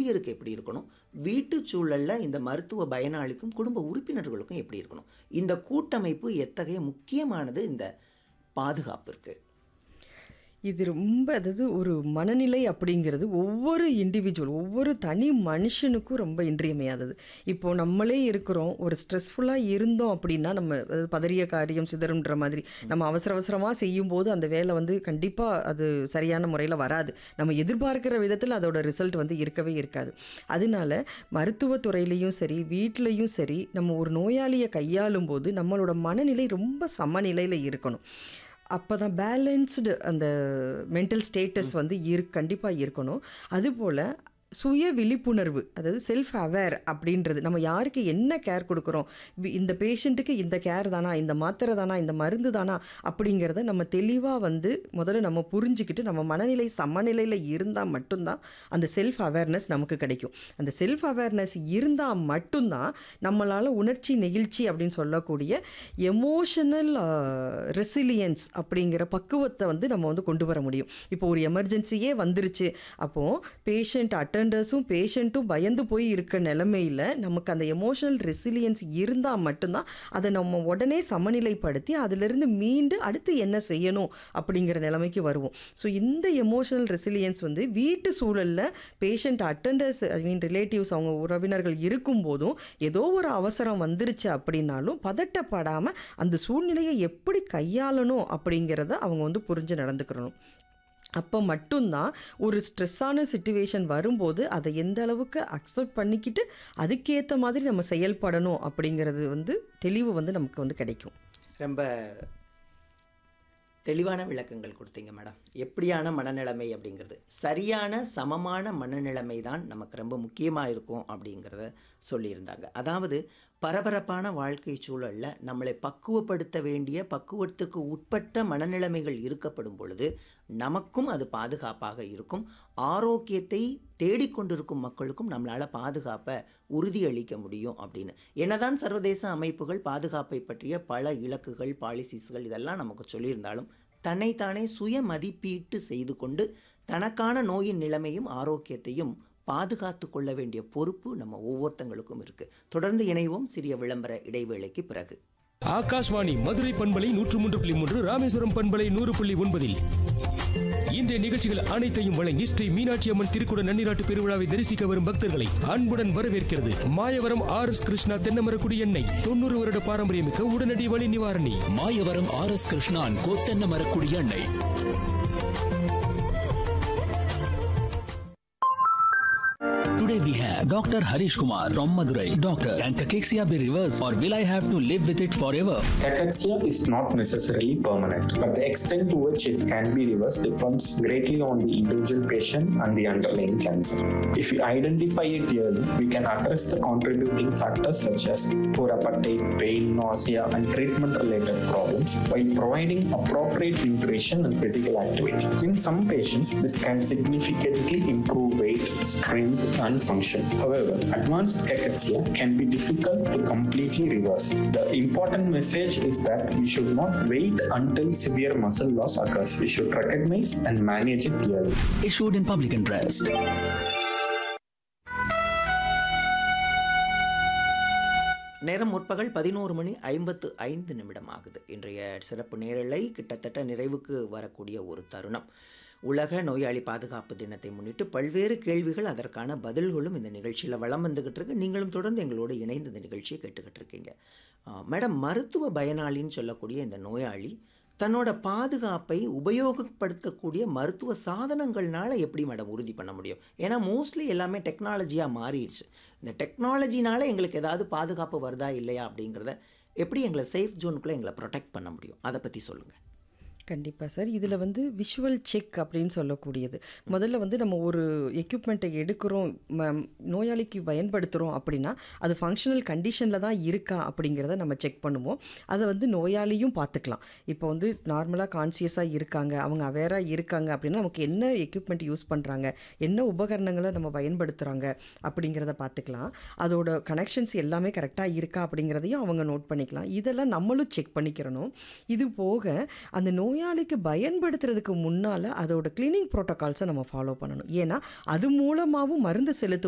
ஊழியருக்கு எப்படி இருக்கணும் வீட்டு சூழல்ல இந்த மருத்துவ பயனாளிக்கும் குடும்ப உறுப்பினர்களுக்கும் எப்படி இருக்கணும் இந்த கூட்டமைப்பு எத்தகைய முக்கியமானது இந்த பாதுகாப்பிற்கு இது ரொம்ப அதாவது ஒரு மனநிலை அப்படிங்கிறது ஒவ்வொரு இண்டிவிஜுவல் ஒவ்வொரு தனி மனுஷனுக்கும் ரொம்ப இன்றியமையாதது இப்போ நம்மளே இருக்கிறோம் ஒரு ஸ்ட்ரெஸ்ஃபுல்லாக இருந்தோம் அப்படின்னா நம்ம அதாவது பதறிய காரியம் சிதறுன்ற மாதிரி நம்ம அவசர அவசரமாக செய்யும்போது அந்த வேலை வந்து கண்டிப்பாக அது சரியான முறையில் வராது நம்ம எதிர்பார்க்கிற விதத்தில் அதோட ரிசல்ட் வந்து இருக்கவே இருக்காது அதனால மருத்துவத்துறையிலையும் சரி வீட்லேயும் சரி நம்ம ஒரு நோயாளியை கையாளும் போது நம்மளோட மனநிலை ரொம்ப சமநிலையில் இருக்கணும் அப்போ தான் பேலன்ஸ்டு அந்த மென்டல் ஸ்டேட்டஸ் வந்து இரு கண்டிப்பாக இருக்கணும் அதுபோல் சுய விழிப்புணர்வு அதாவது செல்ஃப் அவேர் அப்படின்றது நம்ம யாருக்கு என்ன கேர் கொடுக்குறோம் வி- இந்த பேஷண்ட்டுக்கு இந்த கேர் தானா இந்த மாத்திரை தானா இந்த மருந்து தானா அப்படிங்கிறத நம்ம தெளிவாக வந்து முதல்ல நம்ம புரிஞ்சுக்கிட்டு நம்ம மனநிலை சமநிலையில் இருந்தால் மட்டும்தான் அந்த செல்ஃப் அவேர்னஸ் நமக்கு கிடைக்கும் அந்த செல்ஃப் அவேர்னஸ் இருந்தால் மட்டும்தான் நம்மளால் உணர்ச்சி நெகிழ்ச்சி அப்படின்னு சொல்லக்கூடிய எமோஷனல் ரெசிலியன்ஸ் அப்படிங்கிற பக்குவத்தை வந்து நம்ம வந்து கொண்டு வர முடியும் இப்போ ஒரு எமர்ஜென்சியே வந்துருச்சு அப்போது பேஷண்ட் அட்டண்டர்ஸும் பேஷண்ட்டும் பயந்து போய் இருக்க நிலமையில் நமக்கு அந்த எமோஷனல் ரெசிலியன்ஸ் இருந்தால் மட்டும்தான் அதை நம்ம உடனே சமநிலைப்படுத்தி அதிலிருந்து மீண்டு அடுத்து என்ன செய்யணும் அப்படிங்கிற நிலைமைக்கு வருவோம் ஸோ இந்த எமோஷனல் ரெசிலியன்ஸ் வந்து வீட்டு சூழலில் patient attenders I mean relatives அவங்க உறவினர்கள் இருக்கும்போதும் ஏதோ ஒரு அவசரம் வந்துருச்சு அப்படின்னாலும் பதட்டப்படாமல் அந்த சூழ்நிலையை எப்படி கையாளணும் அப்படிங்கிறத அவங்க வந்து புரிஞ்சு நடந்துக்கிறணும் அப்போ மட்டும்தான் ஒரு ஸ்ட்ரெஸ்ஸான சுச்சுவேஷன் வரும்போது அதை எந்த அளவுக்கு அக்செப்ட் பண்ணிக்கிட்டு அதுக்கேற்ற மாதிரி நம்ம செயல்படணும் அப்படிங்கிறது வந்து தெளிவு வந்து நமக்கு வந்து கிடைக்கும் ரொம்ப தெளிவான விளக்கங்கள் கொடுத்தீங்க மேடம் எப்படியான மனநிலைமை அப்படிங்கிறது சரியான சமமான மனநிலைமை தான் நமக்கு ரொம்ப முக்கியமாக இருக்கும் அப்படிங்கிறத சொல்லியிருந்தாங்க அதாவது பரபரப்பான வாழ்க்கை சூழலில் நம்மளை பக்குவப்படுத்த வேண்டிய பக்குவத்துக்கு உட்பட்ட மனநிலைமைகள் இருக்கப்படும் பொழுது நமக்கும் அது பாதுகாப்பாக இருக்கும் ஆரோக்கியத்தை தேடிக்கொண்டிருக்கும் மக்களுக்கும் நம்மளால் பாதுகாப்பை உறுதியளிக்க முடியும் அப்படின்னு என்னதான் சர்வதேச அமைப்புகள் பாதுகாப்பை பற்றிய பல இலக்குகள் பாலிசிஸ்கள் இதெல்லாம் நமக்கு சொல்லியிருந்தாலும் தன்னைத்தானே சுய மதிப்பீட்டு செய்து கொண்டு தனக்கான நோயின் நிலைமையும் ஆரோக்கியத்தையும் பாதுகாத்து கொள்ள வேண்டிய பொறுப்பு நம்ம ஒவ்வொருத்தங்களுக்கும் இருக்கு தொடர்ந்து இணைவோம் சிறிய விளம்பர இடைவேளைக்கு பிறகு ஆகாஷ்வாணி மதுரை பண்பலை நூற்று மூன்று புள்ளி மூன்று ராமேஸ்வரம் பண்பலை நூறு புள்ளி ஒன்பதில் இன்றைய நிகழ்ச்சிகள் அனைத்தையும் வழங்கி ஸ்ரீ மீனாட்சி அம்மன் திருக்குட நன்னிராட்டு பெருவிழாவை தரிசிக்க வரும் பக்தர்களை அன்புடன் வரவேற்கிறது மாயவரம் ஆர் எஸ் கிருஷ்ணா தென்னமரக்குடி எண்ணெய் தொண்ணூறு வருட பாரம்பரியமிக்க உடனடி வலி நிவாரணி மாயவரம் ஆர் எஸ் கிருஷ்ணான் கோத்தென்ன மரக்குடி எண்ணெய் Today we have Dr. Harish Kumar from Madurai. Doctor, can cachexia be reversed or will I have to live with it forever? Cachexia is not necessarily permanent, but the extent to which it can be reversed depends greatly on the individual patient and the underlying cancer. If we identify it early, we can address the contributing factors such as poor appetite, pain, nausea, and treatment-related problems while providing appropriate nutrition and physical activity. In some patients, this can significantly improve weight, strength, and function. However, advanced cachexia can be difficult to completely reverse. The important message is that we should not wait until severe muscle loss occurs. We should recognize and manage it early. Issued in public interest. நேரம் முற்பகல் பதினோரு மணி ஐம்பத்து ஐந்து நிமிடம் ஆகுது இன்றைய சிறப்பு நேரலை கிட்டத்தட்ட நிறைவுக்கு வரக்கூடிய ஒரு தருணம் உலக நோயாளி பாதுகாப்பு தினத்தை முன்னிட்டு பல்வேறு கேள்விகள் அதற்கான பதில்களும் இந்த நிகழ்ச்சியில் வளம் வந்துக்கிட்டு இருக்கு நீங்களும் தொடர்ந்து எங்களோடு இணைந்து இந்த நிகழ்ச்சியை கேட்டுக்கிட்டு இருக்கீங்க ஆ, மேடம் மருத்துவ பயனாளின்னு சொல்லக்கூடிய இந்த நோயாளி தன்னோட பாதுகாப்பை உபயோகப்படுத்தக்கூடிய மருத்துவ சாதனங்கள்னால எப்படி மேடம் உறுதி பண்ண முடியும் ஏன்னா மோஸ்ட்லி எல்லாமே டெக்னாலஜியாக மாறிடுச்சு இந்த டெக்னாலஜினால எங்களுக்கு ஏதாவது பாதுகாப்பு வருதா இல்லையா அப்படிங்கிறத எப்படி எங்களை சேஃப் ஜோனுக்குள்ளே எங்களை ப்ரொடெக்ட் பண்ண முடியும் அதை பற்றி சொல்லுங்கள் கண்டிப்பாக சார் இதில் வந்து விஷுவல் செக் அப்படின்னு சொல்லக்கூடியது முதல்ல வந்து நம்ம ஒரு எக்யூப்மெண்ட்டை எடுக்கிறோம் ம நோயாளிக்கு பயன்படுத்துகிறோம் அப்படின்னா அது ஃபங்க்ஷனல் கண்டிஷனில் தான் இருக்கா அப்படிங்கிறத நம்ம செக் பண்ணுவோம் அதை வந்து நோயாளியும் பார்த்துக்கலாம் இப்போ வந்து நார்மலாக கான்சியஸாக இருக்காங்க அவங்க அவேராக இருக்காங்க அப்படின்னா நமக்கு என்ன எக்யூப்மெண்ட் யூஸ் பண்ணுறாங்க என்ன உபகரணங்களை நம்ம பயன்படுத்துகிறாங்க அப்படிங்கிறத பார்த்துக்கலாம் அதோட கனெக்ஷன்ஸ் எல்லாமே கரெக்டாக இருக்கா அப்படிங்கிறதையும் அவங்க நோட் பண்ணிக்கலாம் இதெல்லாம் நம்மளும் செக் பண்ணிக்கிறணும் இது போக அந்த நோயாளிக்கு பயன்படுத்துறதுக்கு முன்னால் அதோட கிளீனிங் ப்ரோட்டோகால்ஸை நம்ம ஃபாலோ பண்ணணும் ஏன்னா அது மூலமாகவும் மருந்து செலுத்து